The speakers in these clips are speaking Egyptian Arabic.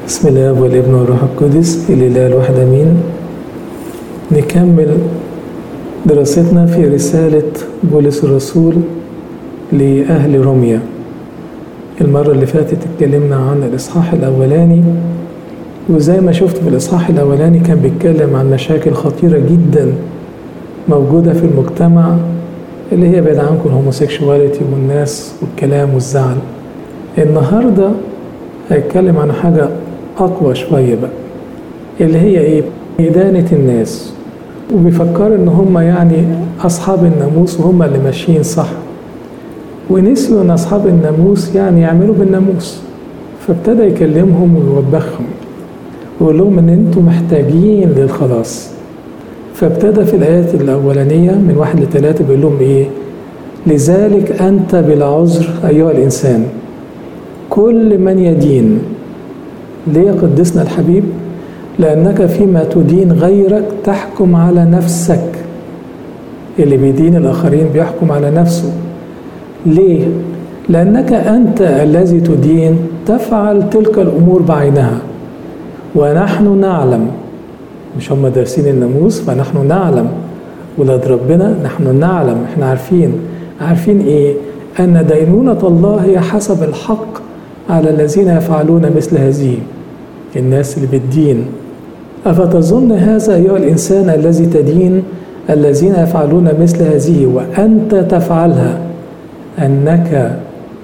بسم الله والابن والروح القدس الإله الواحد أمين نكمل دراستنا في رسالة بولس الرسول لأهل روميا المرة اللي فاتت اتكلمنا عن الإصحاح الأولاني وزي ما شفت في الإصحاح الأولاني كان بيتكلم عن مشاكل خطيرة جدا موجودة في المجتمع اللي هي بعيد عنكم الهوموسيكشواليتي والناس والكلام والزعل النهارده هيتكلم عن حاجة أقوى شوية بقى اللي هي إيه؟ إدانة الناس وبيفكر إن هم يعني أصحاب الناموس وهم اللي ماشيين صح ونسيوا إن أصحاب الناموس يعني يعملوا بالناموس فابتدى يكلمهم ويوبخهم ويقول لهم إن أنتم محتاجين للخلاص فابتدى في الآيات الأولانية من واحد لثلاثة بيقول لهم إيه؟ لذلك أنت بلا عذر أيها الإنسان كل من يدين ليه قدسنا الحبيب لأنك فيما تدين غيرك تحكم على نفسك اللي بيدين الآخرين بيحكم على نفسه ليه؟ لأنك أنت الذي تدين تفعل تلك الأمور بعينها ونحن نعلم مش هم دارسين الناموس فنحن نعلم ولاد ربنا نحن نعلم احنا عارفين عارفين ايه ان دينونة الله هي حسب الحق على الذين يفعلون مثل هذه الناس اللي بالدين أفتظن هذا أيها الإنسان الذي تدين الذين يفعلون مثل هذه وأنت تفعلها أنك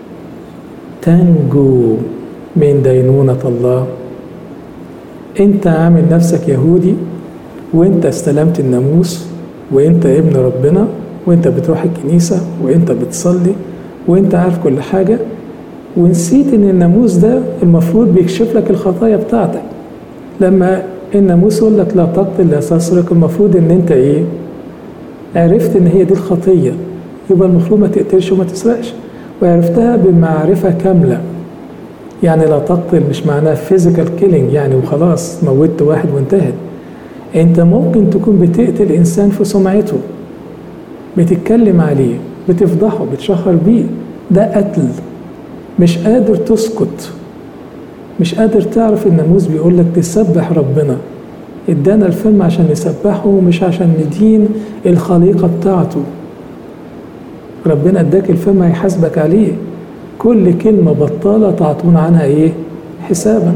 تنجو من دينونة الله أنت عامل نفسك يهودي وأنت استلمت الناموس وأنت ابن ربنا وأنت بتروح الكنيسة وأنت بتصلي وأنت عارف كل حاجة ونسيت ان الناموس ده المفروض بيكشف لك الخطايا بتاعتك لما الناموس يقول لك لا تقتل لا تسرق المفروض ان انت ايه عرفت ان هي دي الخطيه يبقى المفروض ما تقتلش وما تسرقش وعرفتها بمعرفه كامله يعني لا تقتل مش معناها فيزيكال كيلينج يعني وخلاص موتت واحد وانتهت انت ممكن تكون بتقتل انسان في سمعته بتتكلم عليه بتفضحه بتشهر بيه ده قتل مش قادر تسكت مش قادر تعرف الناموس بيقول لك تسبح ربنا ادانا الفيلم عشان نسبحه مش عشان ندين الخليقة بتاعته ربنا اداك الفيلم هيحاسبك عليه كل كلمة بطالة تعطون عنها ايه حسابا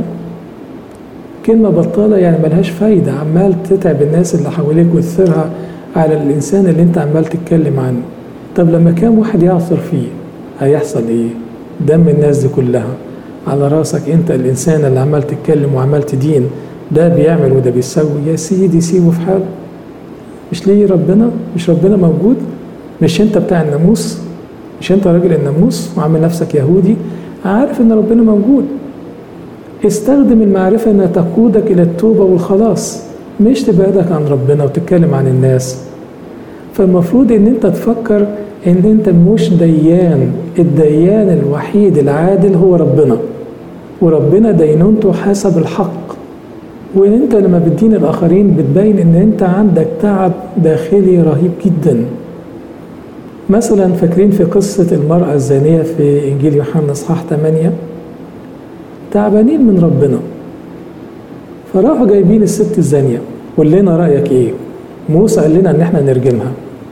كلمة بطالة يعني ملهاش فايدة عمال تتعب الناس اللي حواليك وتثيرها على الإنسان اللي أنت عمال تتكلم عنه طب لما كام واحد يعصر فيه هيحصل إيه؟ دم الناس دي كلها على راسك انت الانسان اللي عمال تتكلم وعمال تدين ده بيعمل وده بيسوي يا سيدي سيبه في حاله مش ليه ربنا مش ربنا موجود مش انت بتاع الناموس مش انت راجل الناموس وعامل نفسك يهودي عارف ان ربنا موجود استخدم المعرفة انها تقودك الى التوبة والخلاص مش تبعدك عن ربنا وتتكلم عن الناس فالمفروض ان انت تفكر ان انت مش ديان الديان الوحيد العادل هو ربنا وربنا دينونته حسب الحق وان انت لما بتدين الاخرين بتبين ان انت عندك تعب داخلي رهيب جدا مثلا فاكرين في قصة المرأة الزانية في إنجيل يوحنا إصحاح 8 تعبانين من ربنا فراحوا جايبين الست الزانية قول لنا رأيك إيه؟ موسى قال لنا إن إحنا نرجمها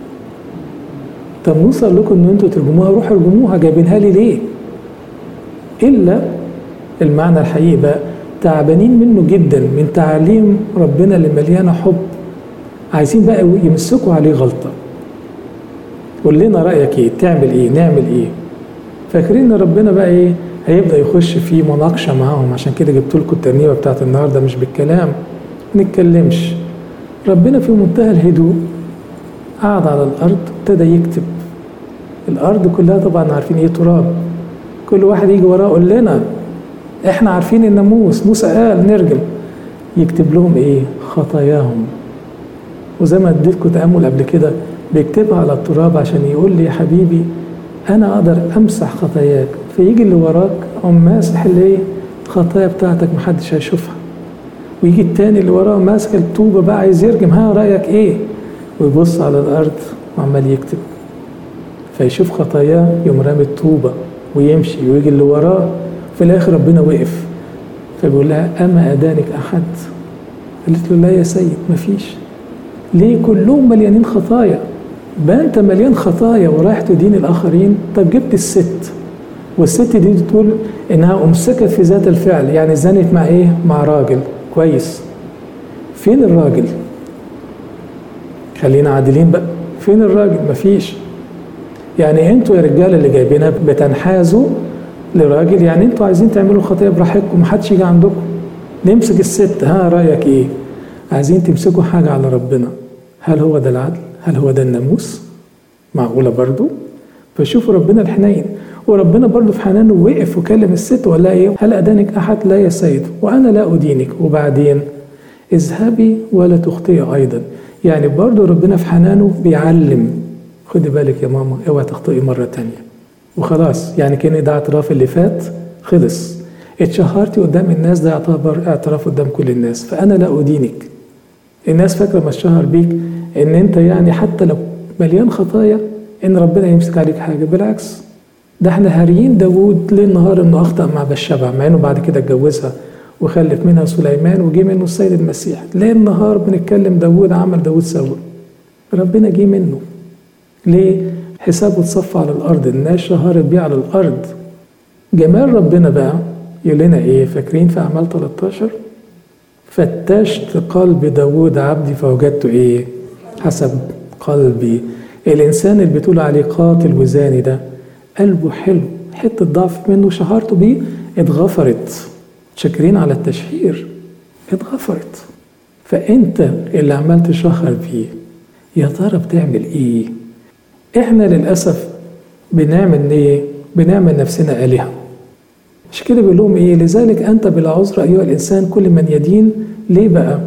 طب موسى قال لكم ان انتوا ترجموها روحوا ارجموها جايبينها لي ليه؟ الا المعنى الحقيقي بقى تعبانين منه جدا من تعاليم ربنا اللي مليانه حب عايزين بقى يمسكوا عليه غلطه قول لنا رايك ايه؟ تعمل ايه؟ نعمل ايه؟ فاكرين ان ربنا بقى ايه؟ هيبدا يخش في مناقشه معاهم عشان كده جبت لكم الترنيمه بتاعت النهارده مش بالكلام ما نتكلمش ربنا في منتهى الهدوء قعد على الارض ابتدى يكتب الارض كلها طبعا عارفين ايه تراب كل واحد يجي وراه يقول لنا احنا عارفين الناموس موسى قال نرجم يكتب لهم ايه خطاياهم وزي ما اديتكم تامل قبل كده بيكتبها على التراب عشان يقول لي يا حبيبي انا اقدر امسح خطاياك فيجي اللي وراك اقوم ماسح الايه الخطايا بتاعتك محدش هيشوفها ويجي التاني اللي وراه ماسك الطوبه بقى عايز يرجم ها رايك ايه ويبص على الارض وعمال يكتب فيشوف خطاياه يقوم رامي الطوبه ويمشي ويجي اللي وراه في الاخر ربنا وقف فبيقول لها أما أدانك أحد قالت له لا يا سيد مفيش ليه كلهم مليانين خطايا بقى أنت مليان خطايا ورايح تدين الآخرين طب جبت الست والست دي تقول إنها أمسكت في ذات الفعل يعني زنت مع إيه؟ مع راجل كويس فين الراجل؟ خلينا عادلين بقى فين الراجل؟ مفيش يعني انتوا يا رجاله اللي جايبينها بتنحازوا لراجل يعني انتوا عايزين تعملوا خطيه براحتكم محدش يجي عندكم نمسك الست ها رايك ايه عايزين تمسكوا حاجه على ربنا هل هو ده العدل هل هو ده الناموس معقوله برضو فشوفوا ربنا الحنين وربنا برضو في حنانه وقف وكلم الست وقال لها ايه هل ادانك احد لا يا سيد وانا لا ادينك وبعدين اذهبي ولا تخطئي ايضا يعني برضو ربنا في حنانه بيعلم خدي بالك يا ماما اوعي تخطئي مره تانية وخلاص يعني كان ده اعتراف اللي فات خلص اتشهرتي قدام الناس ده يعتبر اعتراف قدام كل الناس فانا لا ادينك الناس فاكره ما اتشهر بيك ان انت يعني حتى لو مليان خطايا ان ربنا يمسك عليك حاجه بالعكس ده احنا هاريين داوود ليل نهار انه اخطا مع بشبع مع انه بعد كده اتجوزها وخلف منها سليمان وجي منه السيد المسيح ليل نهار بنتكلم داوود عمل داوود سوى ربنا جه منه ليه حسابه اتصفى على الارض الناس شهرت بيه على الارض جمال ربنا بقى يقول لنا ايه فاكرين في اعمال 13 فتشت قلب داوود عبدي فوجدته ايه حسب قلبي الانسان اللي بتقول عليه قاتل وزاني ده قلبه حلو حته ضعف منه شهرته بيه اتغفرت شاكرين على التشهير اتغفرت فانت اللي عمال تشهر بيه يا ترى بتعمل ايه احنا للاسف بنعمل ايه بنعمل نفسنا الهه مش كده بيقول لهم ايه لذلك انت بلا عذر ايها الانسان كل من يدين ليه بقى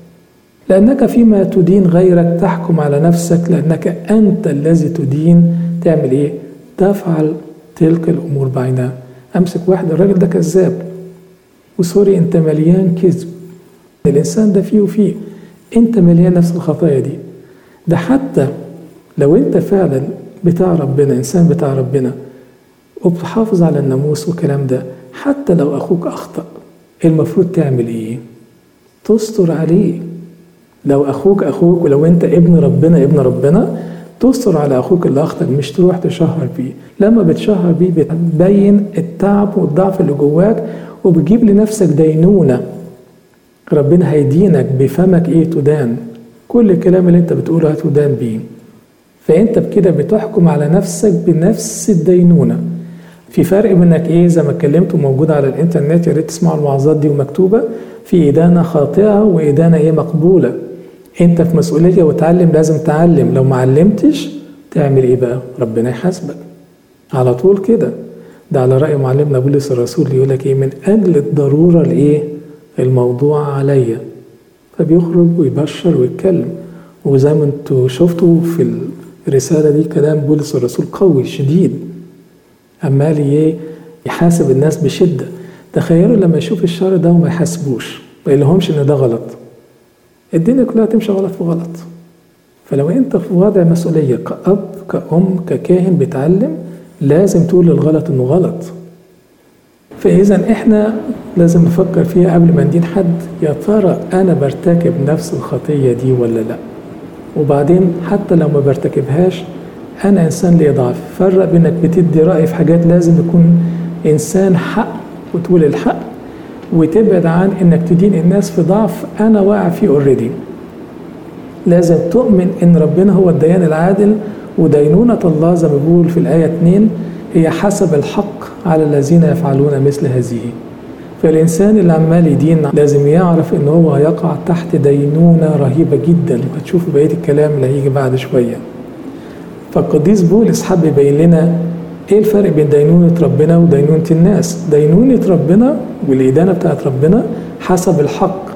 لانك فيما تدين غيرك تحكم على نفسك لانك انت الذي تدين تعمل ايه تفعل تلك الامور بعينها امسك واحد الراجل ده كذاب وسوري انت مليان كذب الانسان ده فيه وفيه انت مليان نفس الخطايا دي ده حتى لو انت فعلا بتاع ربنا انسان بتاع ربنا وبتحافظ على الناموس والكلام ده حتى لو اخوك اخطا المفروض تعمل ايه تستر عليه لو اخوك اخوك ولو انت ابن ربنا ابن ربنا تستر على اخوك اللي اخطا مش تروح تشهر بيه لما بتشهر بيه بتبين التعب والضعف اللي جواك وبتجيب لنفسك دينونه ربنا هيدينك بفمك ايه تدان كل الكلام اللي انت بتقوله هتدان بيه فانت بكده بتحكم على نفسك بنفس الدينونه في فرق بينك ايه زي ما اتكلمت وموجوده على الانترنت يا ريت تسمعوا الموعظات دي ومكتوبه في ادانه خاطئه وادانه ايه مقبوله انت في مسؤوليه وتعلم لازم تعلم لو ما علمتش تعمل ايه بقى ربنا يحاسبك على طول كده ده على راي معلمنا بولس الرسول يقول لك ايه من اجل الضروره الايه الموضوع عليا فبيخرج ويبشر ويتكلم وزي ما انتوا شفتوا في الرساله دي كلام بولس الرسول قوي شديد عمال ايه يحاسب الناس بشده تخيلوا لما يشوف الشر ده وما يحاسبوش ما يقولهمش ان ده غلط الدنيا كلها تمشي غلط في غلط فلو انت في وضع مسؤوليه كاب كأم ككاهن بتعلم لازم تقول للغلط انه غلط فاذا احنا لازم نفكر فيها قبل ما ندين حد يا ترى انا برتكب نفس الخطيه دي ولا لا وبعدين حتى لو ما برتكبهاش انا انسان لي ضعف فرق بينك بتدي راي في حاجات لازم يكون انسان حق وتقول الحق وتبعد عن انك تدين الناس في ضعف انا واقع فيه اوريدي لازم تؤمن ان ربنا هو الديان العادل ودينونة الله زي ما بيقول في الآية 2 هي حسب الحق على الذين يفعلون مثل هذه فالإنسان اللي عمال يدين لازم يعرف إن هو هيقع تحت دينونة رهيبة جدا وهتشوفوا بقية الكلام اللي هيجي بعد شوية فالقديس بولس حب يبين لنا ايه الفرق بين دينونة ربنا ودينونة الناس دينونة ربنا والإدانة بتاعت ربنا حسب الحق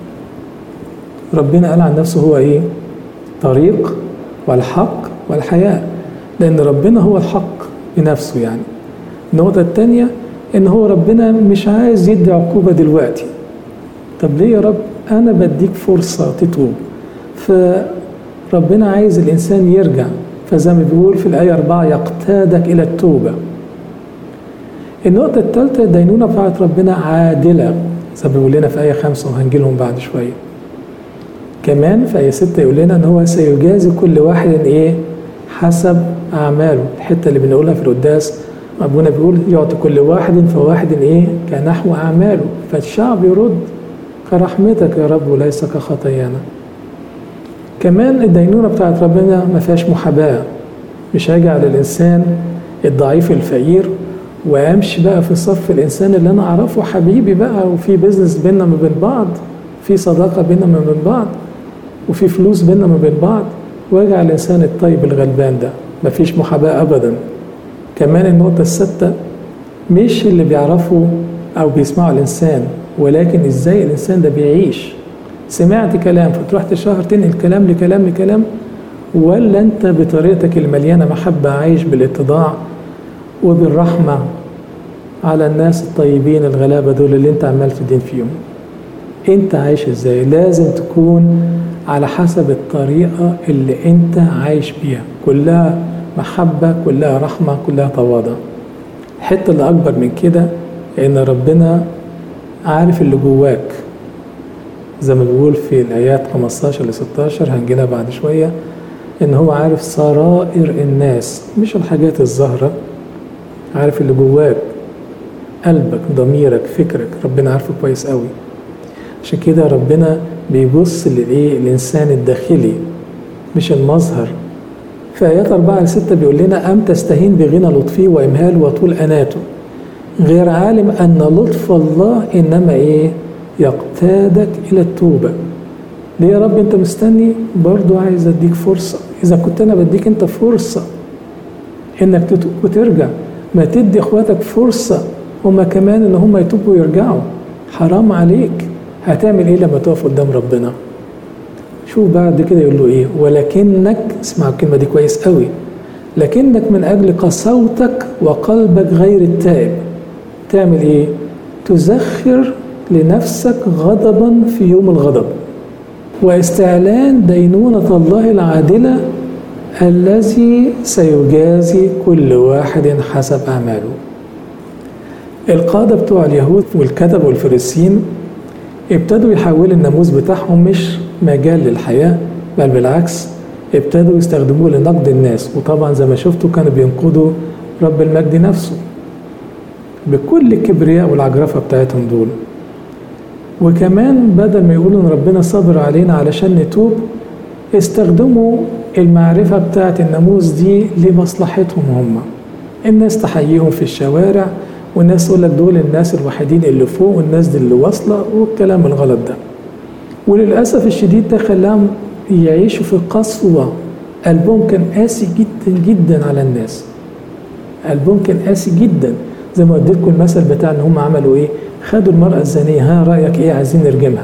ربنا قال عن نفسه هو ايه طريق والحق والحياة لأن ربنا هو الحق بنفسه يعني النقطة الثانية إن هو ربنا مش عايز يدي عقوبة دلوقتي طب ليه يا رب أنا بديك فرصة تتوب فربنا عايز الإنسان يرجع فزي ما بيقول في الآية أربعة يقتادك إلى التوبة النقطة الثالثة الدينونة بتاعت ربنا عادلة زي ما بيقول لنا في آية خمسة وهنجي لهم بعد شوية كمان في آية ستة يقول لنا إن هو سيجازي كل واحد إيه حسب أعماله الحتة اللي بنقولها في القداس أبونا بيقول يعطي كل واحد فواحد إيه كنحو أعماله فالشعب يرد كرحمتك يا رب وليس كخطايانا كمان الدينونة بتاعت ربنا ما فيهاش محاباة مش هاجي على الإنسان الضعيف الفقير وامشي بقى في صف الانسان اللي انا اعرفه حبيبي بقى وفي بيزنس بينا ما بين بعض في صداقه بينا ما بين بعض وفي فلوس بينا ما بين بعض واجي على الانسان الطيب الغلبان ده مفيش محاباه ابدا كمان النقطه السادسه مش اللي بيعرفوا او بيسمعوا الانسان ولكن ازاي الانسان ده بيعيش سمعت كلام فتروح تشهر تنقل كلام لكلام لكلام ولا انت بطريقتك المليانه محبه عايش بالاتضاع وبالرحمة على الناس الطيبين الغلابة دول اللي انت عمال تدين فيهم انت عايش ازاي لازم تكون على حسب الطريقة اللي انت عايش بيها كلها محبة كلها رحمة كلها تواضع الحتة اللي أكبر من كده إن ربنا عارف اللي جواك زي ما بيقول في الآيات 15 ل 16 هنجيلها بعد شوية إن هو عارف سرائر الناس مش الحاجات الظاهرة عارف اللي جواك قلبك ضميرك فكرك ربنا عارفه كويس قوي عشان كده ربنا بيبص للايه الانسان الداخلي مش المظهر في ايات أربعة لستة بيقول لنا أم تستهين بغنى لطفه وإمهاله وطول أناته غير عالم أن لطف الله إنما إيه يقتادك إلى التوبة ليه يا رب أنت مستني برضو عايز أديك فرصة إذا كنت أنا بديك أنت فرصة إنك تتوب وترجع ما تدي اخواتك فرصة هما كمان ان هما يتوبوا ويرجعوا حرام عليك هتعمل ايه لما تقف قدام ربنا شوف بعد كده يقول له ايه ولكنك اسمع الكلمة دي كويس قوي لكنك من اجل قسوتك وقلبك غير التائب تعمل ايه تزخر لنفسك غضبا في يوم الغضب واستعلان دينونة الله العادلة الذي سيجازي كل واحد حسب أعماله القادة بتوع اليهود والكتب والفريسيين ابتدوا يحولوا الناموس بتاعهم مش مجال للحياة بل بالعكس ابتدوا يستخدموه لنقد الناس وطبعا زي ما شفتوا كانوا بينقضوا رب المجد نفسه بكل الكبرياء والعجرفة بتاعتهم دول وكمان بدل ما يقولوا ان ربنا صبر علينا علشان نتوب استخدموا المعرفة بتاعت الناموس دي لمصلحتهم هم الناس تحييهم في الشوارع والناس تقول لك دول الناس الوحيدين اللي فوق والناس دي اللي واصلة والكلام الغلط ده وللأسف الشديد ده خلاهم يعيشوا في قسوة قلبهم كان قاسي جدا جدا على الناس قلبهم كان قاسي جدا زي ما اديتكم المثل بتاع ان هم عملوا ايه خدوا المرأة الزانية ها رأيك ايه عايزين نرجمها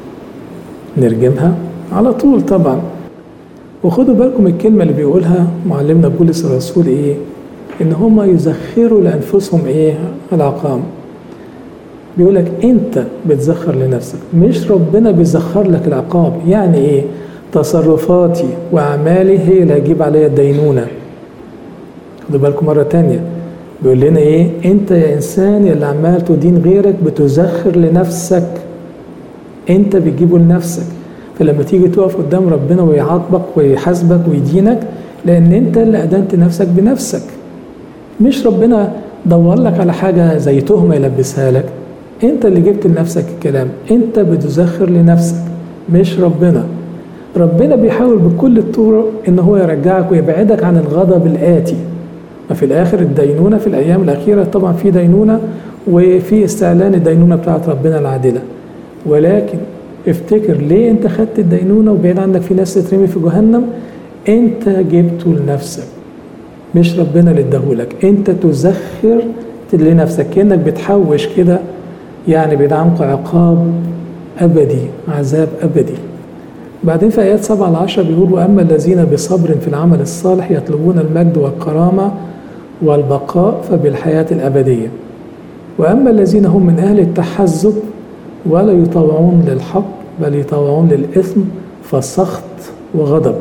نرجمها على طول طبعا وخدوا بالكم الكلمة اللي بيقولها معلمنا بولس الرسول ايه ان هم يزخروا لانفسهم ايه العقام بيقول لك انت بتزخر لنفسك مش ربنا بيزخر لك العقاب يعني ايه تصرفاتي واعمالي هي اللي هتجيب عليا الدينونه خدوا بالكم مره تانية بيقول لنا ايه انت يا انسان اللي عمال تدين غيرك بتزخر لنفسك انت بتجيبه لنفسك فلما تيجي تقف قدام ربنا ويعاقبك ويحاسبك ويدينك لان انت اللي ادنت نفسك بنفسك مش ربنا دور لك على حاجه زي تهمه يلبسها لك انت اللي جبت لنفسك الكلام انت بتزخر لنفسك مش ربنا ربنا بيحاول بكل الطرق ان هو يرجعك ويبعدك عن الغضب الاتي وفي الاخر الدينونه في الايام الاخيره طبعا في دينونه وفي استعلان الدينونه بتاعت ربنا العادله ولكن افتكر ليه انت خدت الدينونه وبعيد عنك في ناس تترمي في جهنم انت جبته لنفسك مش ربنا اللي اداهولك انت تزخر لنفسك كانك بتحوش كده يعني بيدعمك عقاب ابدي عذاب ابدي بعدين في ايات 7 ل 10 بيقول واما الذين بصبر في العمل الصالح يطلبون المجد والكرامه والبقاء فبالحياه الابديه واما الذين هم من اهل التحزب ولا يطوعون للحق بل يطوعون للاثم فسخط وغضب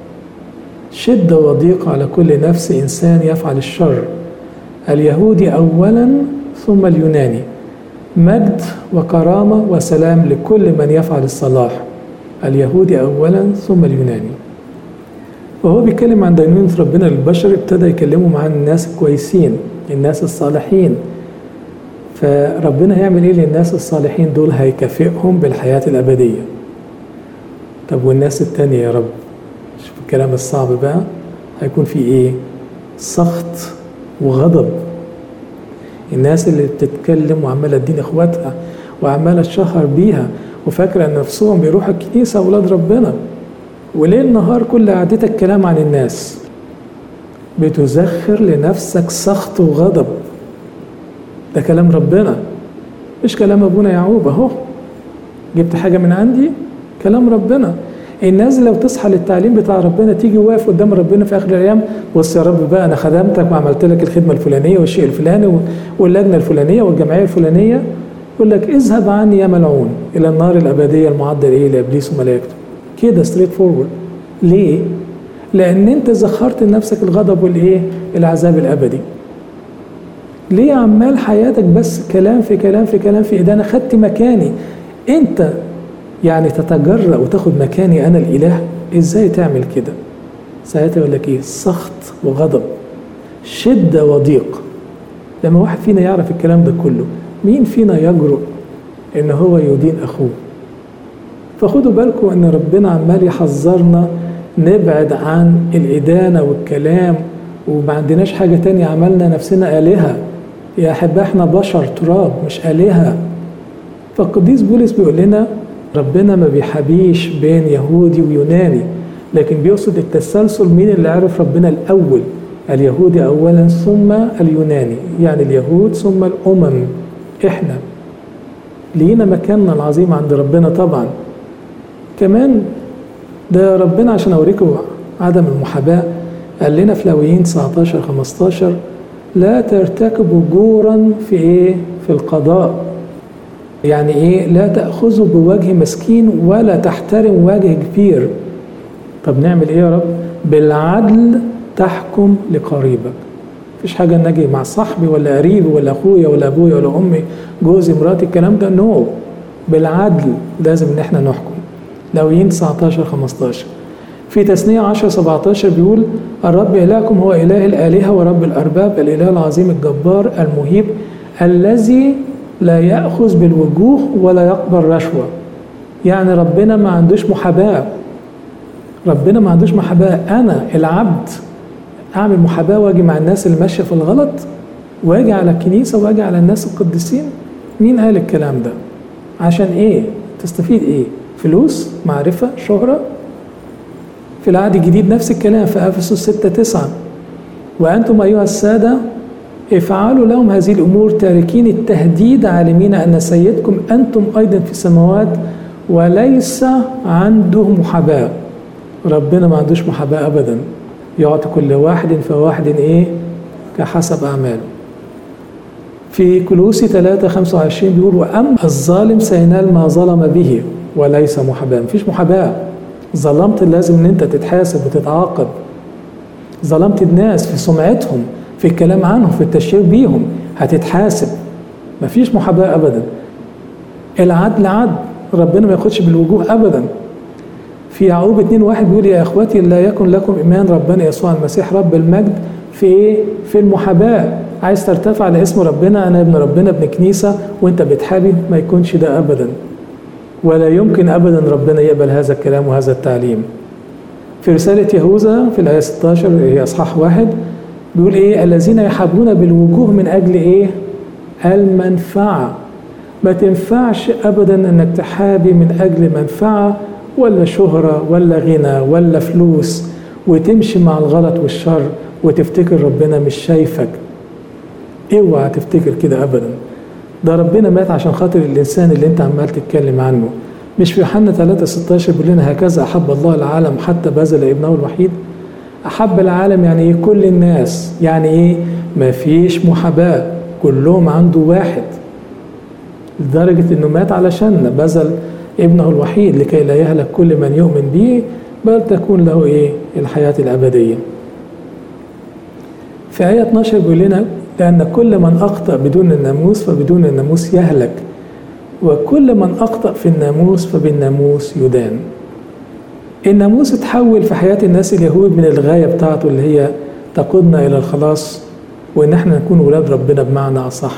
شده وضيق على كل نفس انسان يفعل الشر اليهودي اولا ثم اليوناني مجد وكرامة وسلام لكل من يفعل الصلاح اليهودي أولا ثم اليوناني وهو بيتكلم عن دينونة ربنا للبشر ابتدى يكلمهم عن الناس الكويسين الناس الصالحين فربنا هيعمل ايه للناس الصالحين دول هيكافئهم بالحياة الأبدية طب والناس التانية يا رب شوف الكلام الصعب بقى هيكون في ايه سخط وغضب الناس اللي بتتكلم وعمالة تدين اخواتها وعمالة تشهر بيها وفاكرة ان نفسهم بيروحوا الكنيسة أولاد ربنا وليل نهار كل قعدتك كلام عن الناس بتزخر لنفسك سخط وغضب ده كلام ربنا مش كلام ابونا يعقوب اهو جبت حاجه من عندي كلام ربنا الناس لو تصحى للتعليم بتاع ربنا تيجي واقف قدام ربنا في اخر الايام بص يا رب بقى انا خدمتك وعملت لك الخدمه الفلانيه والشيء الفلاني واللجنه الفلانيه والجمعيه الفلانيه يقول لك اذهب عني يا ملعون الى النار الابديه المعده ايه لابليس وملائكته كده ستريت فورورد ليه؟ لان انت زخرت لنفسك الغضب والايه؟ العذاب الابدي ليه عمال حياتك بس كلام في كلام في كلام في ده انا خدت مكاني انت يعني تتجرأ وتاخد مكاني انا الاله ازاي تعمل كده ساعتها يقول لك ايه سخط وغضب شده وضيق لما واحد فينا يعرف الكلام ده كله مين فينا يجرؤ ان هو يدين اخوه فخدوا بالكم ان ربنا عمال يحذرنا نبعد عن الادانه والكلام وما عندناش حاجه تانية عملنا نفسنا الهه يا أحباء احنا بشر تراب مش آلهة فالقديس بولس بيقول لنا ربنا ما بيحابيش بين يهودي ويوناني لكن بيقصد التسلسل مين اللي عرف ربنا الأول اليهودي أولا ثم اليوناني يعني اليهود ثم الأمم إحنا لينا مكاننا العظيم عند ربنا طبعا كمان ده ربنا عشان أوريكم عدم المحاباة قال لنا في لاويين 19 15 لا ترتكبوا جورا في ايه في القضاء يعني ايه لا تاخذوا بوجه مسكين ولا تحترم وجه كبير طب نعمل ايه يا رب بالعدل تحكم لقريبك مفيش حاجه ان اجي مع صاحبي ولا قريبي ولا اخويا ولا ابويا ولا امي جوزي مراتي الكلام ده نو بالعدل لازم ان احنا نحكم لويين 19 15 في تثنية 10 17 بيقول الرب إلهكم هو إله الآلهة ورب الأرباب الإله العظيم الجبار المهيب الذي لا يأخذ بالوجوه ولا يقبل رشوة يعني ربنا ما عندوش محاباة ربنا ما عندوش محاباة أنا العبد أعمل محاباة وأجي مع الناس اللي ماشية في الغلط وأجي على الكنيسة وأجي على الناس القديسين مين قال الكلام ده عشان إيه تستفيد إيه فلوس معرفة شهرة في العهد الجديد نفس الكلام في افسس 6 9 وانتم ايها الساده افعلوا لهم هذه الامور تاركين التهديد عالمين ان سيدكم انتم ايضا في السماوات وليس عنده محاباه ربنا ما عندوش محاباه ابدا يعطي كل واحد فواحد ايه كحسب اعماله في كلوسي 3 25 بيقول واما الظالم سينال ما ظلم به وليس محاباه مفيش محاباه ظلمت لازم ان انت تتحاسب وتتعاقب ظلمت الناس في سمعتهم في الكلام عنهم في التشهير بيهم هتتحاسب مفيش محاباة ابدا العدل عدل ربنا ما ياخدش بالوجوه ابدا في يعقوب 2 واحد بيقول يا اخواتي لا يكن لكم ايمان ربنا يسوع المسيح رب المجد في ايه في المحاباة عايز ترتفع لاسم ربنا انا ابن ربنا ابن كنيسة وانت بتحابي ما يكونش ده ابدا ولا يمكن ابدا ربنا يقبل هذا الكلام وهذا التعليم. في رسالة يهوذا في الآية 16 هي أصحاح واحد بيقول إيه الذين يحابون بالوجوه من أجل إيه؟ المنفعة. ما تنفعش أبدا إنك تحابي من أجل منفعة ولا شهرة ولا غنى ولا فلوس وتمشي مع الغلط والشر وتفتكر ربنا مش شايفك. اوعى تفتكر كده أبدا. ده ربنا مات عشان خاطر الانسان اللي انت عمال تتكلم عنه مش في يوحنا 3 16 بيقول لنا هكذا احب الله العالم حتى بذل ابنه الوحيد احب العالم يعني ايه كل الناس يعني ايه ما فيش محاباه كلهم عنده واحد لدرجه انه مات علشاننا بذل ابنه الوحيد لكي لا يهلك كل من يؤمن به بل تكون له ايه الحياه الابديه في آية 12 بيقول لنا لأن كل من أخطأ بدون الناموس فبدون الناموس يهلك وكل من أخطأ في الناموس فبالناموس يدان الناموس اتحول في حياة الناس اليهود من الغاية بتاعته اللي هي تقودنا إلى الخلاص وإن احنا نكون ولاد ربنا بمعنى أصح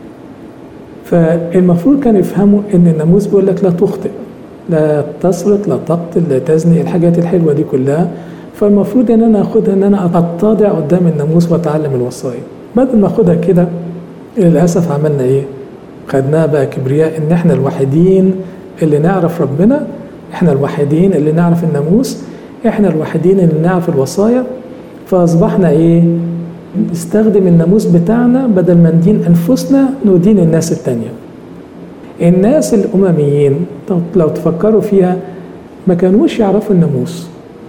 فالمفروض كانوا يفهموا إن الناموس بيقول لك لا تخطئ لا تسرق لا تقتل لا تزني الحاجات الحلوة دي كلها فالمفروض ان انا اخدها ان انا اتضع قدام الناموس واتعلم الوصايا بدل ما اخدها كده للاسف عملنا ايه خدناها بقى كبرياء ان احنا الوحيدين اللي نعرف ربنا احنا الوحيدين اللي نعرف الناموس احنا الوحيدين اللي نعرف الوصايا فاصبحنا ايه نستخدم الناموس بتاعنا بدل ما ندين انفسنا ندين الناس التانيه الناس الامميين لو تفكروا فيها ما كانوش يعرفوا الناموس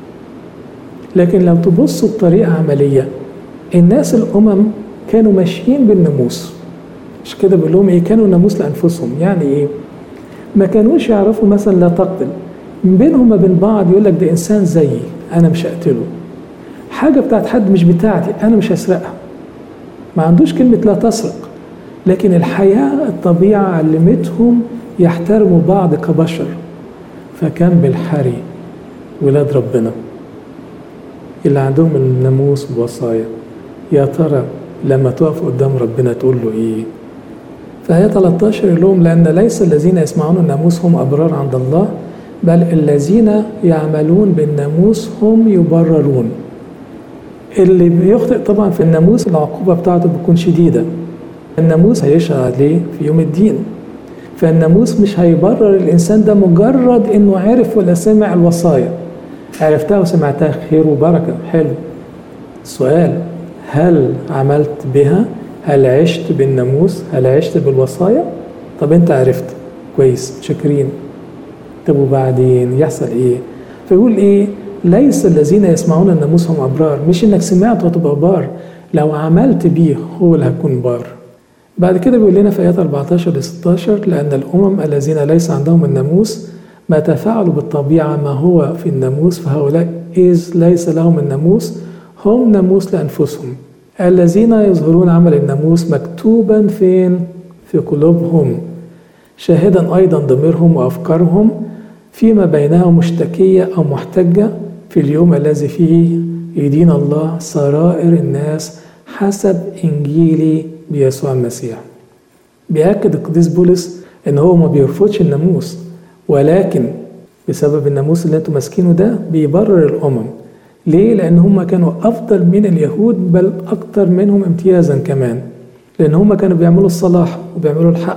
لكن لو تبصوا بطريقة عملية الناس الأمم كانوا ماشيين بالناموس مش كده بقول لهم ايه كانوا ناموس لأنفسهم يعني ايه ما كانوش يعرفوا مثلا لا تقتل من بينهم ما بين بعض يقول لك ده إنسان زيي أنا مش هقتله حاجة بتاعت حد مش بتاعتي أنا مش هسرقها ما عندوش كلمة لا تسرق لكن الحياة الطبيعة علمتهم يحترموا بعض كبشر فكان بالحري ولاد ربنا اللي عندهم الناموس والوصايا يا ترى لما تقف قدام ربنا تقول له ايه فهي 13 يقول لهم لان ليس الذين يسمعون الناموس هم ابرار عند الله بل الذين يعملون بالناموس هم يبررون اللي بيخطئ طبعا في الناموس العقوبة بتاعته بتكون شديدة الناموس هيشهد عليه في يوم الدين فالناموس مش هيبرر الإنسان ده مجرد إنه عرف ولا سمع الوصايا عرفتها وسمعتها خير وبركة حلو السؤال هل عملت بها هل عشت بالناموس هل عشت بالوصايا طب انت عرفت كويس شاكرين طب وبعدين يحصل ايه فيقول ايه ليس الذين يسمعون الناموس هم ابرار مش انك سمعت وتبقى بار لو عملت بيه هو اللي هتكون بار بعد كده بيقول لنا في ايات 14 ل 16 لان الامم الذين ليس عندهم الناموس ما تفاعلوا بالطبيعة ما هو في الناموس فهؤلاء إذ ليس لهم الناموس هم ناموس لأنفسهم الذين يظهرون عمل الناموس مكتوبا فين في قلوبهم شاهدا أيضا ضميرهم وأفكارهم فيما بينهم مشتكية أو محتجة في اليوم الذي فيه يدين الله سرائر الناس حسب إنجيلي بيسوع المسيح بيأكد القديس بولس إن هو ما بيرفضش الناموس ولكن بسبب الناموس اللي انتم ماسكينه ده بيبرر الامم ليه لان هم كانوا افضل من اليهود بل اكتر منهم امتيازا كمان لان هم كانوا بيعملوا الصلاح وبيعملوا الحق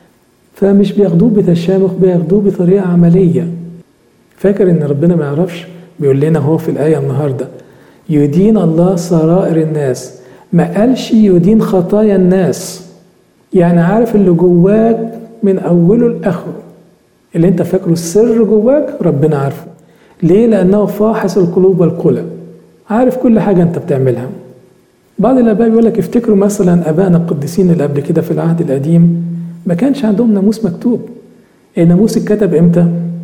فمش بياخدوه بتشامخ بياخدوه بطريقه عمليه فاكر ان ربنا ما يعرفش بيقول لنا هو في الايه النهارده يدين الله سرائر الناس ما قالش يدين خطايا الناس يعني عارف اللي جواك من اوله لاخره اللي انت فاكره السر جواك ربنا عارفه ليه لانه فاحص القلوب والقلب عارف كل حاجه انت بتعملها بعض الاباء بيقول لك افتكروا مثلا ابائنا القديسين اللي قبل كده في العهد القديم ما كانش عندهم ناموس مكتوب الناموس اتكتب امتى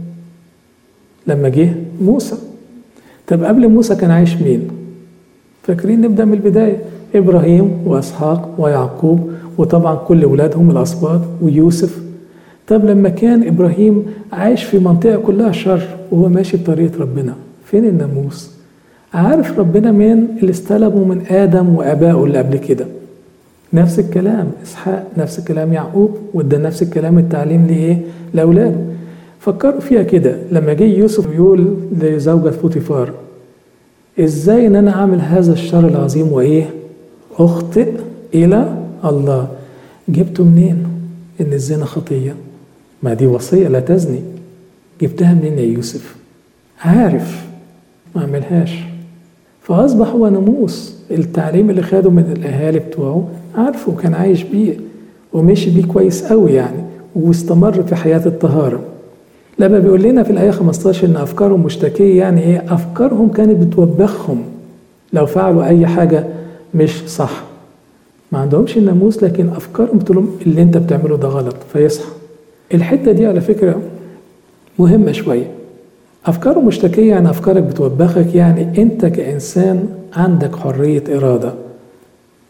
لما جه موسى طب قبل موسى كان عايش مين فاكرين نبدا من البدايه ابراهيم واسحاق ويعقوب وطبعا كل ولادهم الاسباط ويوسف طب لما كان ابراهيم عايش في منطقه كلها شر وهو ماشي بطريقه ربنا فين الناموس عارف ربنا من اللي استلموا من ادم وابائه اللي قبل كده نفس الكلام اسحاق نفس الكلام يعقوب وده نفس الكلام التعليم لايه لاولاده فكروا فيها كده لما جه يوسف يقول لزوجة فوتيفار ازاي ان انا اعمل هذا الشر العظيم وايه اخطئ الى الله جبته منين ان الزنا خطيه ما دي وصيه لا تزني جبتها منين يا يوسف عارف ما عملهاش فاصبح هو ناموس التعليم اللي خده من الاهالي بتوعه عارفه وكان عايش بيه ومشي بيه كويس قوي يعني واستمر في حياه الطهاره لما بيقول لنا في الآية 15 إن أفكارهم مشتكية يعني إيه؟ أفكارهم كانت بتوبخهم لو فعلوا أي حاجة مش صح. ما عندهمش الناموس لكن أفكارهم بتقول لهم اللي أنت بتعمله ده غلط فيصحى. الحتة دي على فكرة مهمة شوية. أفكاره مشتكية يعني أفكارك بتوبخك يعني أنت كإنسان عندك حرية إرادة.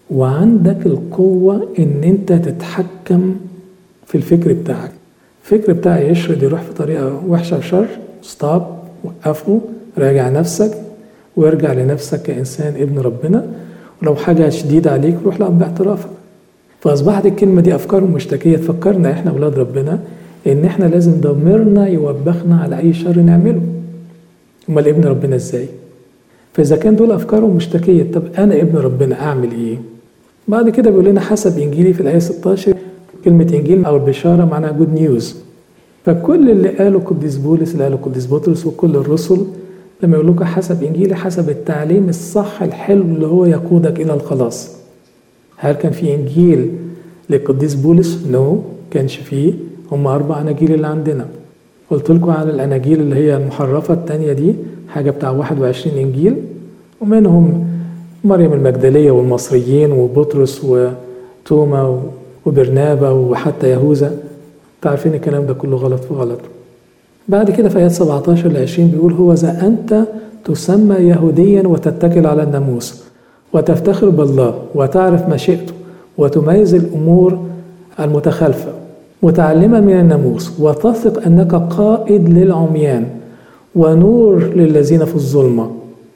وعندك القوة ان انت تتحكم في الفكر بتاعك الفكر بتاعي يشرد يروح في طريقة وحشة وشر ستوب وقفه راجع نفسك وارجع لنفسك كإنسان ابن ربنا ولو حاجة شديدة عليك روح لأب باعترافك فأصبحت الكلمة دي أفكار مشتكية تفكرنا إحنا أولاد ربنا إن إحنا لازم ضميرنا يوبخنا على أي شر نعمله أمال ابن ربنا إزاي؟ فإذا كان دول أفكاره مشتكية طب أنا ابن ربنا أعمل إيه؟ بعد كده بيقول لنا حسب إنجيلي في الآية 16 كلمة إنجيل أو البشارة معناها جود نيوز فكل اللي قاله قديس بولس اللي قاله قديس بطرس وكل الرسل لما يقول لك حسب إنجيلي حسب التعليم الصح الحلو اللي هو يقودك إلى الخلاص هل كان في إنجيل للقديس بولس؟ نو no. كانش فيه هم أربع أناجيل اللي عندنا قلت لكم على الأناجيل اللي هي المحرفة التانية دي حاجة بتاع 21 إنجيل ومنهم مريم المجدلية والمصريين وبطرس وتوما وبرنابا وحتى يهوذا تعرفين الكلام ده كله غلط في غلط بعد كده في آيات 17 ل 20 بيقول هو إذا أنت تسمى يهوديا وتتكل على الناموس وتفتخر بالله وتعرف مشيئته وتميز الأمور المتخالفة متعلما من الناموس وتثق أنك قائد للعميان ونور للذين في الظلمة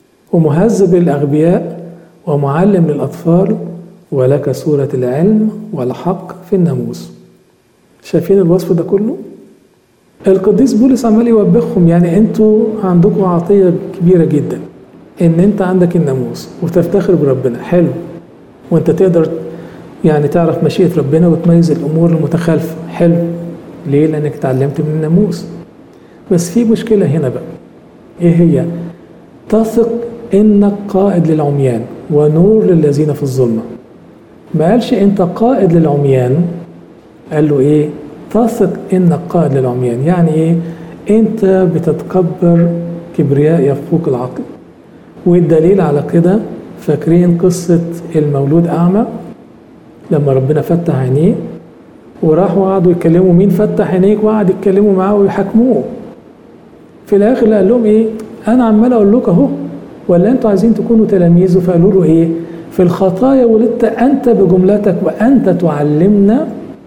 ومهذب للأغبياء ومعلم للأطفال ولك صورة العلم والحق في الناموس شايفين الوصف ده كله؟ القديس بولس عمال يوبخهم يعني انتوا عندكم عطية كبيرة جدا ان انت عندك الناموس وتفتخر بربنا حلو وانت تقدر يعني تعرف مشيئة ربنا وتميز الامور المتخالفة حلو ليه؟ لانك اتعلمت من الناموس بس في مشكلة هنا بقى ايه هي؟ تثق انك قائد للعميان ونور للذين في الظلمة ما قالش انت قائد للعميان قال له ايه تثق انك قائد للعميان يعني ايه انت بتتكبر كبرياء يفوق العقل والدليل على كده فاكرين قصة المولود أعمى لما ربنا فتح عينيه وراحوا قعدوا يتكلموا مين فتح عينيك وقعد يتكلموا معاه ويحاكموه في الآخر قال لهم إيه أنا عمال أقول لكم أهو ولا أنتوا عايزين تكونوا تلاميذه فقالوا له إيه في الخطايا ولدت أنت بجملتك وأنت تعلمنا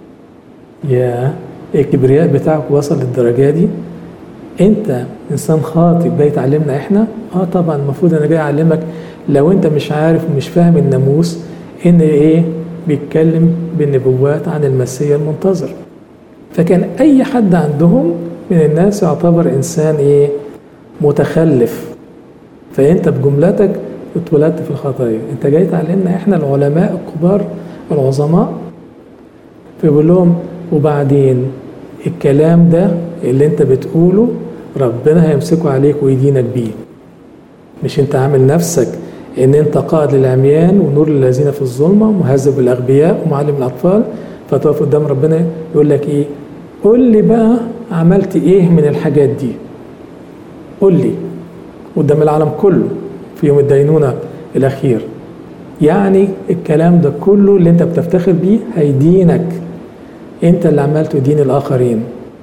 يا الكبرياء بتاعك وصل للدرجة دي انت انسان خاطئ جاي تعلمنا احنا اه طبعا المفروض انا جاي اعلمك لو انت مش عارف ومش فاهم الناموس ان ايه بيتكلم بالنبوات عن المسيا المنتظر فكان اي حد عندهم من الناس يعتبر انسان ايه متخلف فانت بجملتك اتولدت في الخطايا انت جاي تعلمنا احنا العلماء الكبار العظماء فيقول لهم وبعدين الكلام ده اللي انت بتقوله ربنا هيمسكه عليك ويدينك بيه مش انت عامل نفسك ان انت قائد للعميان ونور للذين في الظلمه مهذب الاغبياء ومعلم الاطفال فتقف قدام ربنا يقول لك ايه قول لي بقى عملت ايه من الحاجات دي قول لي قدام العالم كله في يوم الدينونه الاخير يعني الكلام ده كله اللي انت بتفتخر بيه هيدينك انت اللي عمال تدين الاخرين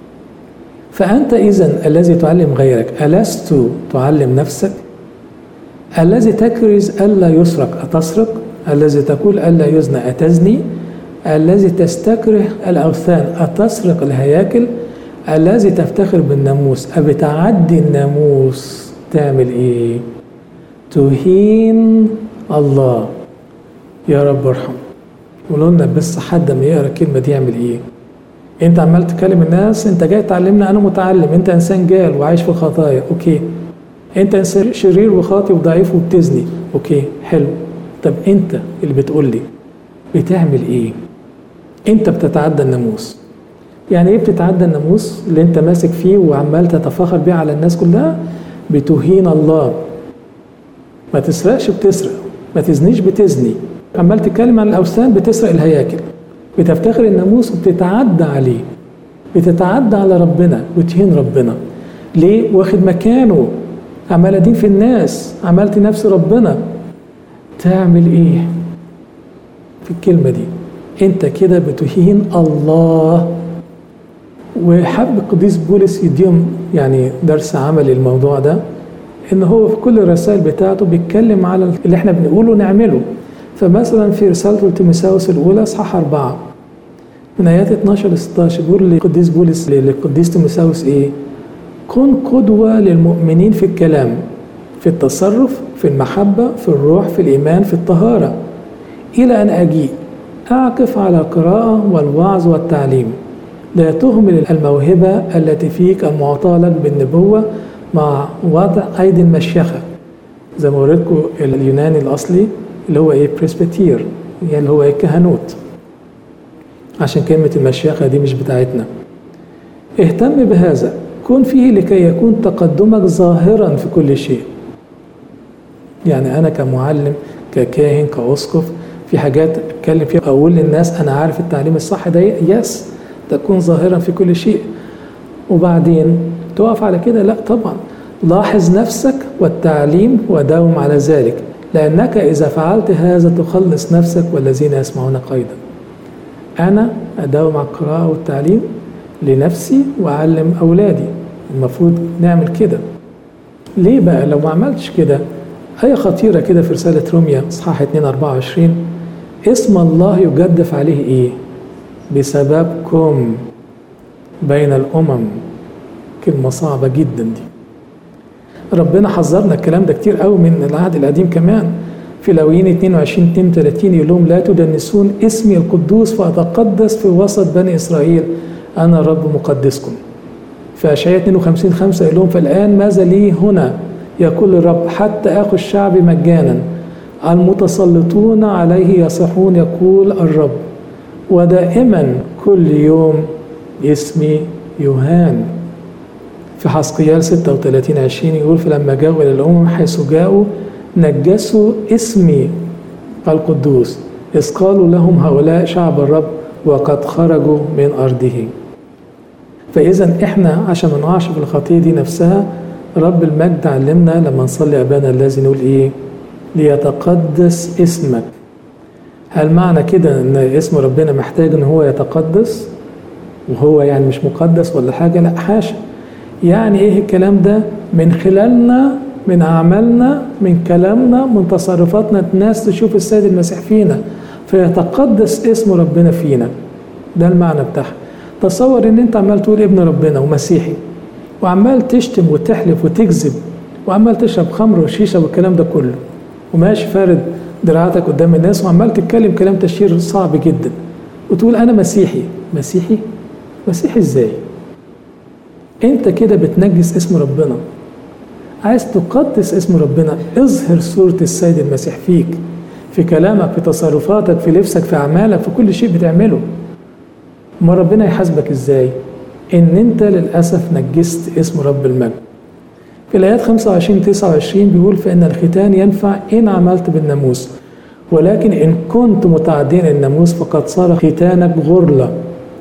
فانت اذا الذي تعلم غيرك الست تعلم نفسك الذي تكرز الا يسرق اتسرق الذي تقول الا يزنى اتزني الذي تستكره الاوثان اتسرق الهياكل الذي تفتخر بالناموس أبتعدي الناموس تعمل ايه تهين الله يا رب ارحم قولوا لنا بس حد ما يقرا الكلمه دي يعمل ايه انت عمال تكلم الناس انت جاي تعلمنا انا متعلم انت انسان جال وعايش في الخطايا اوكي انت انسان شرير وخاطي وضعيف وبتزني اوكي حلو طب انت اللي بتقول لي بتعمل ايه انت بتتعدى الناموس يعني ايه بتتعدى الناموس اللي انت ماسك فيه وعمال تتفاخر بيه على الناس كلها بتهين الله ما تسرقش بتسرق ما تزنيش بتزني عمال تتكلم عن الاوثان بتسرق الهياكل بتفتخر الناموس وبتتعدى عليه بتتعدى على ربنا وتهين ربنا ليه واخد مكانه عمال ادين في الناس عملت نفس ربنا تعمل ايه في الكلمة دي انت كده بتهين الله وحب القديس بولس يديهم يعني درس عملي الموضوع ده ان هو في كل الرسائل بتاعته بيتكلم على اللي احنا بنقوله نعمله فمثلا في رسالة تيموثاوس الأولى إصحاح أربعة من آيات 12 ل 16 بيقول للقديس بولس للقديس تيموثاوس إيه؟ كن قدوة للمؤمنين في الكلام في التصرف في المحبة في الروح في الإيمان في الطهارة إلى أن أجيء أعكف على القراءة والوعظ والتعليم لا تهمل الموهبة التي فيك المعطاة لك بالنبوة مع وضع أيدي المشيخة زي ما وريتكم اليوناني الأصلي اللي هو إيه بريسبتير يعني اللي هو إيه كهنوت عشان كلمة المشيخة دي مش بتاعتنا اهتم بهذا كن فيه لكي يكون تقدمك ظاهرا في كل شيء يعني أنا كمعلم ككاهن كأسقف في حاجات اتكلم فيها اقول للناس انا عارف التعليم الصح ده يس تكون ظاهرا في كل شيء وبعدين تقف على كده لا طبعا لاحظ نفسك والتعليم وداوم على ذلك لانك اذا فعلت هذا تخلص نفسك والذين يسمعونك ايضا انا اداوم على القراءه والتعليم لنفسي واعلم اولادي المفروض نعمل كده ليه بقى لو ما عملتش كده آية خطيرة كده في رسالة روميا إصحاح 2 24 اسم الله يجدف عليه إيه؟ بسببكم بين الأمم كلمة صعبة جدا دي ربنا حذرنا الكلام ده كتير قوي من العهد القديم كمان في لاويين 22 32 يقول لهم لا تدنسون اسمي القدوس فأتقدس في وسط بني إسرائيل أنا رب مقدسكم في أشعياء 52 5 يقول لهم فالآن ماذا لي هنا يقول الرب حتى آخذ الشعب مجانا المتسلطون عليه يصحون يقول الرب ودائما كل يوم اسمي يهان في حسقيال 36 20 يقول فلما جاءوا إلى الأمم حيث جاءوا نجسوا اسمي القدوس إذ قالوا لهم هؤلاء شعب الرب وقد خرجوا من أرضه فإذا إحنا عشان ما نقعش في الخطية دي نفسها رب المجد علمنا لما نصلي أبانا الذي نقول إيه ليتقدس اسمك هل معنى كده ان اسم ربنا محتاج ان هو يتقدس وهو يعني مش مقدس ولا حاجة لا حاشا يعني ايه الكلام ده من خلالنا من اعمالنا من كلامنا من تصرفاتنا الناس تشوف السيد المسيح فينا فيتقدس اسم ربنا فينا ده المعنى بتاعها تصور ان انت عمال تقول ابن ربنا ومسيحي وعمال تشتم وتحلف وتكذب وعمال تشرب خمر وشيشه والكلام ده كله وماشي فارد دراعاتك قدام الناس وعمال تتكلم كلام تشهير صعب جدا وتقول انا مسيحي مسيحي مسيحي ازاي انت كده بتنجس اسم ربنا عايز تقدس اسم ربنا اظهر صورة السيد المسيح فيك في كلامك في تصرفاتك في لبسك في أعمالك في كل شيء بتعمله ما ربنا يحاسبك ازاي ان انت للأسف نجست اسم رب المجد في الآيات 25 29 بيقول فإن الختان ينفع إن عملت بالناموس ولكن إن كنت متعدين الناموس فقد صار ختانك غرلة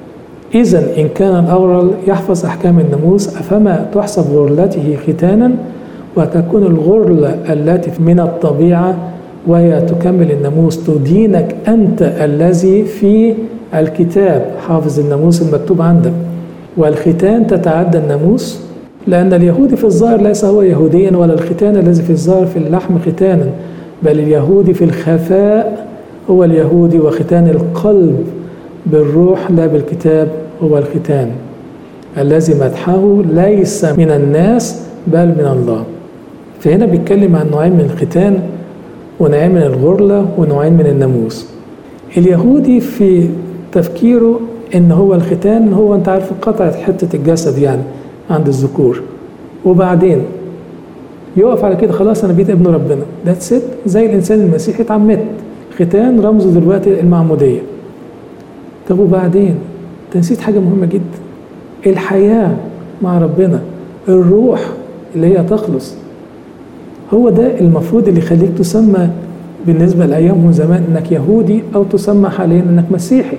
إذا إن كان الأغرل يحفظ أحكام الناموس أفما تحسب غرلته ختانا وتكون الغرلة التي من الطبيعة وهي تكمل الناموس تدينك أنت الذي في الكتاب حافظ الناموس المكتوب عندك والختان تتعدى الناموس لأن اليهودي في الظاهر ليس هو يهوديا ولا الختان الذي في الظاهر في اللحم ختانا بل اليهودي في الخفاء هو اليهودي وختان القلب بالروح لا بالكتاب هو الختان الذي مدحه ليس من الناس بل من الله فهنا بيتكلم عن نوعين من الختان ونوعين من الغرلة ونوعين من الناموس اليهودي في تفكيره ان هو الختان هو انت عارف قطعة حتة الجسد يعني عند الذكور وبعدين يقف على كده خلاص انا بقيت ابن ربنا ذاتس ات زي الانسان المسيحي اتعمدت ختان رمزه دلوقتي المعموديه طب وبعدين انت نسيت حاجه مهمه جدا الحياه مع ربنا الروح اللي هي تخلص هو ده المفروض اللي يخليك تسمى بالنسبه لايامهم زمان انك يهودي او تسمى حاليا انك مسيحي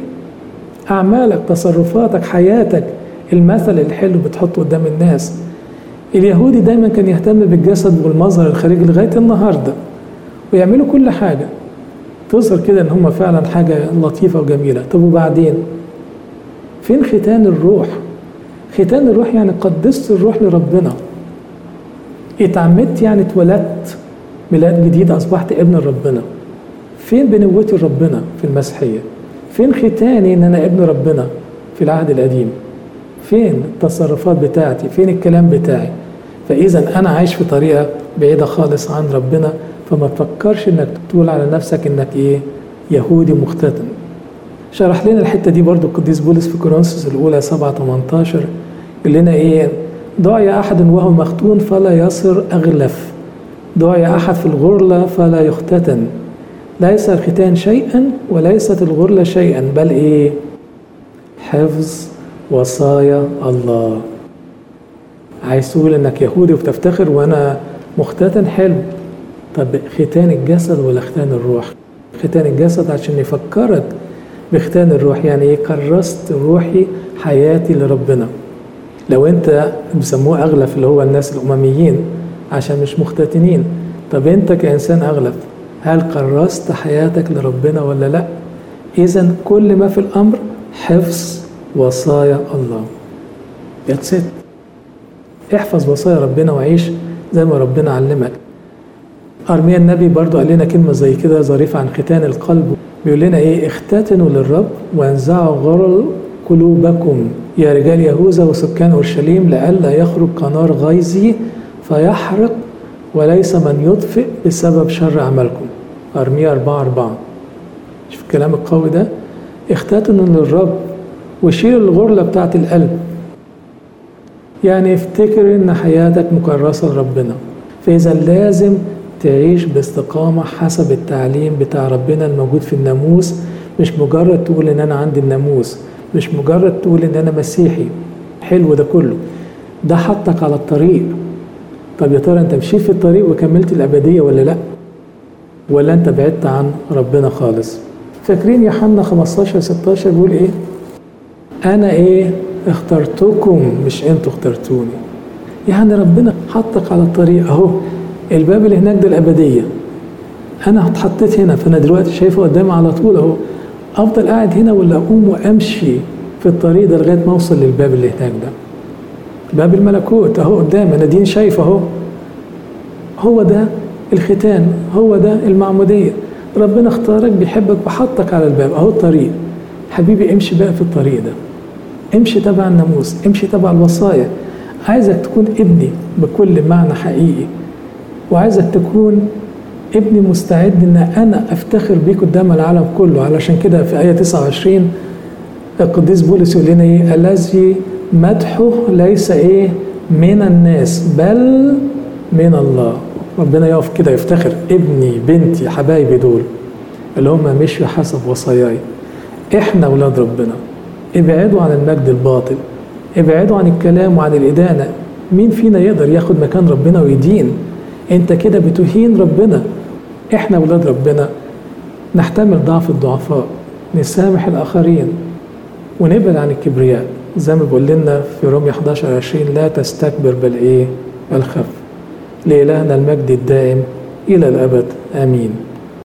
اعمالك تصرفاتك حياتك المثل الحلو بتحطه قدام الناس اليهودي دايما كان يهتم بالجسد والمظهر الخارجي لغايه النهارده ويعملوا كل حاجه تظهر كده ان هم فعلا حاجه لطيفه وجميله طب وبعدين فين ختان الروح ختان الروح يعني قدست الروح لربنا اتعمدت يعني اتولدت ميلاد جديد اصبحت ابن ربنا فين بنوتي لربنا في المسيحية فين ختاني ان انا ابن ربنا في العهد القديم فين التصرفات بتاعتي فين الكلام بتاعي فاذا انا عايش في طريقة بعيدة خالص عن ربنا فما تفكرش انك تقول على نفسك انك ايه يهودي مختتن شرح لنا الحتة دي برضو القديس بولس في كورنثوس الأولى 7 18 يقول لنا إيه دعي أحد وهو مختون فلا يصر أغلف دعي أحد في الغرلة فلا يختتن ليس الختان شيئا وليست الغرلة شيئا بل إيه حفظ وصايا الله عايز تقول إنك يهودي وبتفتخر وأنا مختتن حلو طب ختان الجسد ولا ختان الروح ختان الجسد عشان يفكرك بختان الروح يعني ايه كرست روحي حياتي لربنا لو انت بيسموه اغلف اللي هو الناس الامميين عشان مش مختتنين طب انت كانسان اغلف هل كرست حياتك لربنا ولا لا اذا كل ما في الامر حفظ وصايا الله That's it احفظ وصايا ربنا وعيش زي ما ربنا علمك أرميا النبي برضو قال لنا كلمة زي كده ظريفة عن ختان القلب بيقول لنا إيه اختتنوا للرب وانزعوا غرل قلوبكم يا رجال يهوذا وسكان أورشليم لئلا يخرج كنار غيظي فيحرق وليس من يطفئ بسبب شر عملكم أرميا 4 4 شوف الكلام القوي ده اختتنوا للرب وشيلوا الغرلة بتاعت القلب يعني افتكر ان حياتك مكرسة لربنا فإذا لازم تعيش باستقامة حسب التعليم بتاع ربنا الموجود في الناموس مش مجرد تقول ان انا عندي الناموس مش مجرد تقول ان انا مسيحي حلو ده كله ده حطك على الطريق طب يا ترى انت مشيت في الطريق وكملت الابدية ولا لا ولا انت بعدت عن ربنا خالص فاكرين يوحنا 15 16 بيقول ايه انا ايه اخترتكم مش انتوا اخترتوني يعني ربنا حطك على الطريق اهو الباب اللي هناك ده الابديه انا اتحطيت هنا فانا دلوقتي شايفه قدامي على طول اهو افضل قاعد هنا ولا اقوم وامشي في الطريق ده لغايه ما اوصل للباب اللي هناك ده باب الملكوت اهو قدامي انا دين شايفه اهو هو ده الختان هو ده المعموديه ربنا اختارك بيحبك وحطك على الباب اهو الطريق حبيبي امشي بقى في الطريق ده امشي تبع الناموس امشي تبع الوصايا عايزك تكون ابني بكل معنى حقيقي وعايزك تكون ابني مستعد ان انا افتخر بيك قدام العالم كله علشان كده في ايه 29 القديس بولس يقول لنا ايه الذي مدحه ليس ايه من الناس بل من الله ربنا يقف كده يفتخر ابني بنتي حبايبي دول اللي هم مشوا حسب وصاياي احنا اولاد ربنا ابعدوا عن المجد الباطل ابعدوا عن الكلام وعن الإدانة مين فينا يقدر ياخد مكان ربنا ويدين انت كده بتهين ربنا احنا ولاد ربنا نحتمل ضعف الضعفاء نسامح الآخرين ونبعد عن الكبرياء زي ما بيقول لنا في رومية 11 20 لا تستكبر بل ايه بل خف لإلهنا المجد الدائم إلى الأبد آمين